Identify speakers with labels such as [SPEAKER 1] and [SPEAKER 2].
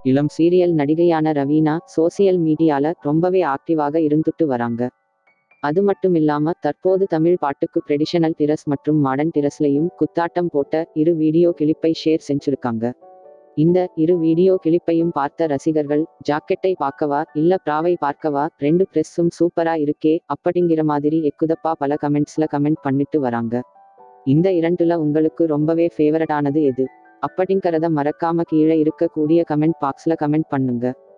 [SPEAKER 1] இளம் serial நடிகையான Raveena social மீடியால ரொம்பவே ஆக்டிவாக இருந்துட்டு வராங்க அது மட்டும் இல்லாம தற்போது தமிழ் பாட்டுக்கு ட்ரெடிஷனல் டிரஸ் மற்றும் மாடர்ன் டிரஸ்லையும் குத்தாட்டம் போட்ட இரு வீடியோ கிளிப்பை ஷேர் செஞ்சிருக்காங்க இந்த இரு வீடியோ கிளிப்பையும் பார்த்த ரசிகர்கள் ஜாக்கெட்டை பார்க்கவா இல்ல ப்ராவை பார்க்கவா ரெண்டு ட்ரெஸ்ஸும் சூப்பரா இருக்கே அப்படிங்கிற மாதிரி எக்குதப்பா பல கமெண்ட்ஸ்ல கமெண்ட் பண்ணிட்டு வராங்க இந்த இரண்டுல உங்களுக்கு ரொம்பவே ஃபேவரட்டானது எது அப்படிங்கிறத மறக்காம கீழே இருக்கக்கூடிய கமெண்ட் பாக்ஸ்ல கமெண்ட் பண்ணுங்க